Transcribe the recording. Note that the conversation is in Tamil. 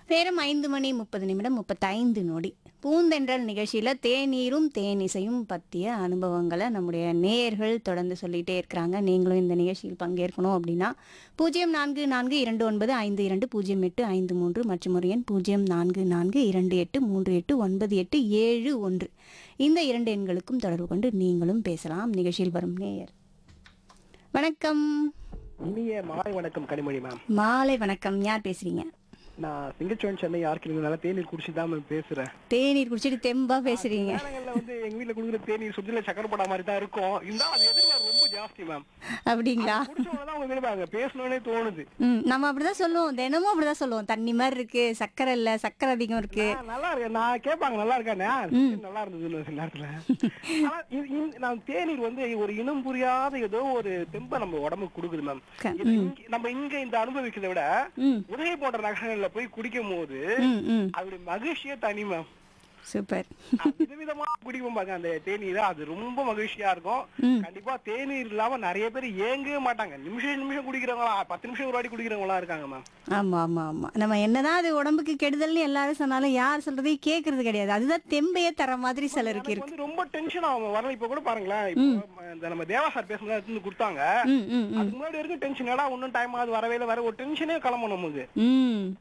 நேரம் ஐந்து மணி முப்பது நிமிடம் முப்பத்தைந்து நொடி பூந்தென்றல் நிகழ்ச்சியில் தேநீரும் தேனிசையும் பற்றிய அனுபவங்களை நம்முடைய நேயர்கள் தொடர்ந்து சொல்லிகிட்டே இருக்கிறாங்க நீங்களும் இந்த நிகழ்ச்சியில் பங்கேற்கணும் அப்படின்னா பூஜ்ஜியம் நான்கு நான்கு இரண்டு ஒன்பது ஐந்து இரண்டு பூஜ்ஜியம் எட்டு ஐந்து மூன்று மற்றும் ஒரு எண் பூஜ்ஜியம் நான்கு நான்கு இரண்டு எட்டு மூன்று எட்டு ஒன்பது எட்டு ஏழு ஒன்று இந்த இரண்டு எண்களுக்கும் தொடர்பு கொண்டு நீங்களும் பேசலாம் நிகழ்ச்சியில் வரும் நேயர் வணக்கம் இனிய மாலை வணக்கம் கனிமொழி மேம் மாலை வணக்கம் யார் பேசுறீங்க நான் சிங்கச்சோன் சென்னை யாருக்கு நல்லா தேநீர் குடிச்சு தான் மேம் பேசுறேன் தேநீர் குடிச்சிட்டு தெம்பா பேசுறீங்க நேரங்கள்ல வந்து எங்க வீட்ல குடுக்குற தேநீர் சுற்றில சக்கரை போட மாதிரி தான் இருக்கும் இருந்தாலும் அது எதிர்பார்ப்பு ரொம்ப ஜாஸ்தி மேம் அப்படிங்களா குடிச்சவங்க தான் அவங்க நினைப்பாங்க பேசணும்னே தோணுது ம் நம்ம அப்படிதான் சொல்லுவோம் தினமும் அப்படிதான் சொல்லுவோம் தண்ணி மாதிரி இருக்கு சக்கரை இல்ல சக்கரை அதிகம் இருக்கு ஆ, நல்லா இருக்கு நான் கேட்பாங்க நல்லா இருக்கானே நல்லா இருந்ததுன்னு சில நேரத்துல ஆனா இது- இந்த- நான் தேநீர் வந்து ஒரு இனம் புரியாத ஏதோ ஒரு தெம்ப நம்ம உடம்புக்கு கொடுக்குது மேம் க- இது இங்க- நம்ம இங்க இந்த அனுபவிக்கிறத விட ம் உதகை போன்ற நகரங்கள்ல போய் குடிக்கும் போது ம் ம் அதோட மகிழ்ச்சியே தனி மேம் சூப்பர் விதவிதமா குடிக்கும் பாருங்க அந்த தேநீர் அது ரொம்ப மகிழ்ச்சியா இருக்கும் ம். கண்டிப்பா தேநீர் இல்லாம நிறைய பேர் ஏங்கவே மாட்டாங்க நிமிஷம் நிமிஷம் குடிக்கிறவங்களா பத்து நிமிஷம் ஒரு வாட்டி குடிக்கிறவங்களா இருக்காங்க மேம் ஆமா ஆமா ஆமா நம்ம என்னதான் அது உடம்புக்கு கெடுதல்னு எல்லாரும் சொன்னாலும் யார் சொல்றதையும் கேக்குறது கிடையாது அதுதான் தெம்பையே தர மாதிரி சிலருக்கு எனக்கு இருக்கு வந்து ரொம்ப டென்ஷன் ஆகும் வரல இப்ப கூட பாருங்களேன் இப்போ இந்த நம்ம தேவா சார் பேசுனது எடுத்து வந்து கொடுத்தாங்க ம் ம் ம் அதுக்கு முன்னாடி வரைக்கும் டென்ஷன் ஏடா இன்னும் டைம் ஆகுது வரவே இல்லை வர ஒரு டென்ஷனே கிளம்பும் நமக்கு ம்